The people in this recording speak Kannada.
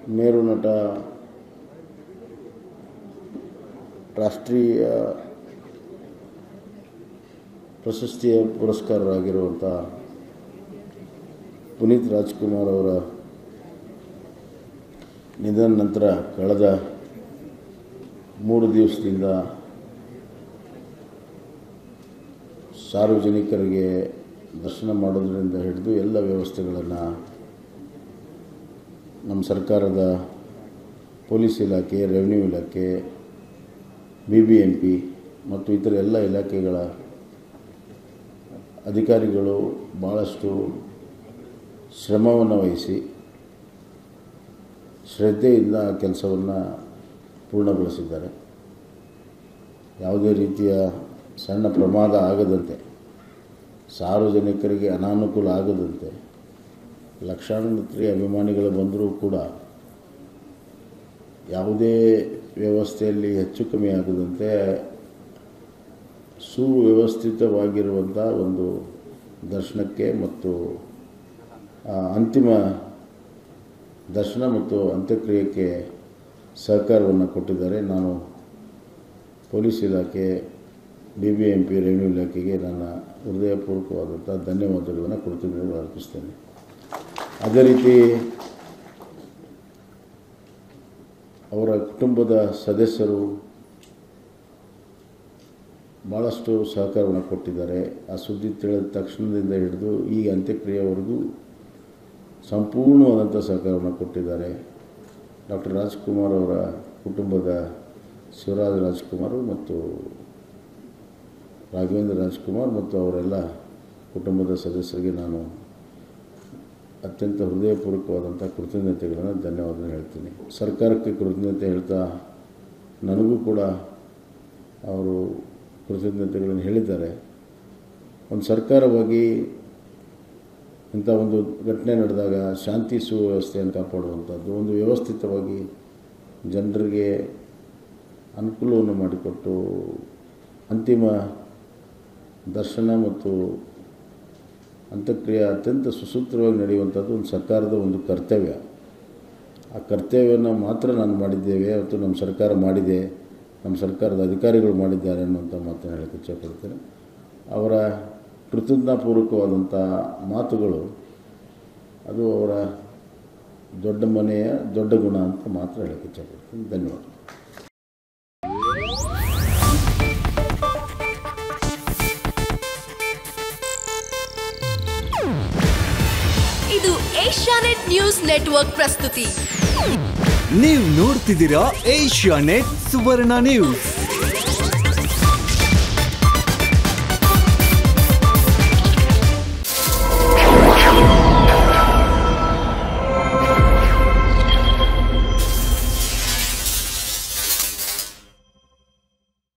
ಮೇರು ನಟ ರಾಷ್ಟ್ರೀಯ ಪ್ರಶಸ್ತಿಯ ಪುರಸ್ಕಾರರಾಗಿರುವಂಥ ಪುನೀತ್ ರಾಜ್ಕುಮಾರ್ ಅವರ ನಿಧನ ನಂತರ ಕಳೆದ ಮೂರು ದಿವಸದಿಂದ ಸಾರ್ವಜನಿಕರಿಗೆ ದರ್ಶನ ಮಾಡೋದರಿಂದ ಹಿಡಿದು ಎಲ್ಲ ವ್ಯವಸ್ಥೆಗಳನ್ನು ನಮ್ಮ ಸರ್ಕಾರದ ಪೊಲೀಸ್ ಇಲಾಖೆ ರೆವಿನ್ಯೂ ಇಲಾಖೆ ಬಿ ಬಿ ಎಂ ಪಿ ಮತ್ತು ಇತರ ಎಲ್ಲ ಇಲಾಖೆಗಳ ಅಧಿಕಾರಿಗಳು ಭಾಳಷ್ಟು ಶ್ರಮವನ್ನು ವಹಿಸಿ ಶ್ರದ್ಧೆಯಿಂದ ಆ ಕೆಲಸವನ್ನು ಪೂರ್ಣಗೊಳಿಸಿದ್ದಾರೆ ಯಾವುದೇ ರೀತಿಯ ಸಣ್ಣ ಪ್ರಮಾದ ಆಗದಂತೆ ಸಾರ್ವಜನಿಕರಿಗೆ ಅನಾನುಕೂಲ ಆಗದಂತೆ ಲಕ್ಷಾಂತರ ಅಭಿಮಾನಿಗಳು ಬಂದರೂ ಕೂಡ ಯಾವುದೇ ವ್ಯವಸ್ಥೆಯಲ್ಲಿ ಹೆಚ್ಚು ಕಮ್ಮಿ ಆಗದಂತೆ ಸುವ್ಯವಸ್ಥಿತವಾಗಿರುವಂಥ ಒಂದು ದರ್ಶನಕ್ಕೆ ಮತ್ತು ಆ, ಅಂತಿಮ ದರ್ಶನ ಮತ್ತು ಅಂತ್ಯಕ್ರಿಯೆಗೆ ಸಹಕಾರವನ್ನು ಕೊಟ್ಟಿದ್ದಾರೆ ನಾನು ಪೊಲೀಸ್ ಇಲಾಖೆ B B M P revenue ಇಲಾಖೆಗೆ ನನ್ನ ಹೃದಯಪೂರ್ವಕವಾದಂಥ ಧನ್ಯವಾದಗಳನ್ನು ಕೃತಜ್ಞತೆಗಳು ಅರ್ಪಿಸ್ತೇನೆ ಅದೇ ರೀತಿ ಅವರ ಕುಟುಂಬದ ಸದಸ್ಯರು ಭಾಳಷ್ಟು ಸಹಕಾರವನ್ನು ಕೊಟ್ಟಿದ್ದಾರೆ ಆ ಸುದ್ದಿ ತಿಳಿದ ತಕ್ಷಣದಿಂದ ಹಿಡಿದು ಈ ಅಂತ್ಯಕ್ರಿಯೆವರೆಗೂ ಸಂಪೂರ್ಣವಾದಂಥ ಸಹಕಾರವನ್ನು ಕೊಟ್ಟಿದ್ದಾರೆ ಡಾಕ್ಟರ್ ರಾಜ್ಕುಮಾರ್ ಅವರ ಕುಟುಂಬದ ಶಿವರಾಜ್ ರಾಜ್ಕುಮಾರ್ ಮತ್ತು ರಾಘವೇಂದ್ರ ರಾಜ್ಕುಮಾರ್ ಮತ್ತು ಅವರೆಲ್ಲ ಕುಟುಂಬದ ಸದಸ್ಯರಿಗೆ ನಾನು ಅತ್ಯಂತ ಹೃದಯಪೂರ್ವಕವಾದಂಥ ಕೃತಜ್ಞತೆಗಳನ್ನು ಧನ್ಯವಾದ ಹೇಳ್ತೀನಿ ಸರ್ಕಾರಕ್ಕೆ ಕೃತಜ್ಞತೆ ಹೇಳ್ತಾ ನನಗೂ ಕೂಡ ಅವರು ಕೃತಜ್ಞತೆಗಳನ್ನು ಹೇಳಿದ್ದಾರೆ ಒಂದು ಸರ್ಕಾರವಾಗಿ ಇಂಥ ಒಂದು ಘಟನೆ ನಡೆದಾಗ ಶಾಂತಿ ಸುವ್ಯವಸ್ಥೆಯನ್ನು ಕಾಪಾಡುವಂಥದ್ದು ಒಂದು ವ್ಯವಸ್ಥಿತವಾಗಿ ಜನರಿಗೆ ಅನುಕೂಲವನ್ನು ಮಾಡಿಕೊಟ್ಟು ಅಂತಿಮ ದರ್ಶನ ಮತ್ತು ಅಂತ್ಯಕ್ರಿಯೆ ಅತ್ಯಂತ ಸುಸೂತ್ರವಾಗಿ ನಡೆಯುವಂಥದ್ದು ಒಂದು ಸರ್ಕಾರದ ಒಂದು ಕರ್ತವ್ಯ ಆ ಕರ್ತವ್ಯವನ್ನು ಮಾತ್ರ ನಾನು ಮಾಡಿದ್ದೇವೆ ಮತ್ತು ನಮ್ಮ ಸರ್ಕಾರ ಮಾಡಿದೆ ನಮ್ಮ ಸರ್ಕಾರದ ಅಧಿಕಾರಿಗಳು ಮಾಡಿದ್ದಾರೆ ಅನ್ನುವಂಥ ಮಾತನ್ನು ಹೇಳಕ್ಕೆ ಇಚ್ಛೆಪಡ್ತೇನೆ ಅವರ ಕೃತಜ್ಞಾಪೂರ್ವಕವಾದಂಥ ಮಾತುಗಳು ಅದು ಅವರ ದೊಡ್ಡ ಮನೆಯ ದೊಡ್ಡ ಗುಣ ಅಂತ ಮಾತ್ರ ಹೇಳಕ್ಕೆ ಇಚ್ಛೆಪಡ್ತೀನಿ ಧನ್ಯವಾದ ಇದು ಏಷ್ಯಾನೆಟ್ ನ್ಯೂಸ್ ನೆಟ್ವರ್ಕ್ ಪ್ರಸ್ತುತಿ ನೀವು ನೋಡ್ತಿದ್ದೀರಾ ಏಷ್ಯಾ ನೆಟ್ ಸುವರ್ಣ ನ್ಯೂಸ್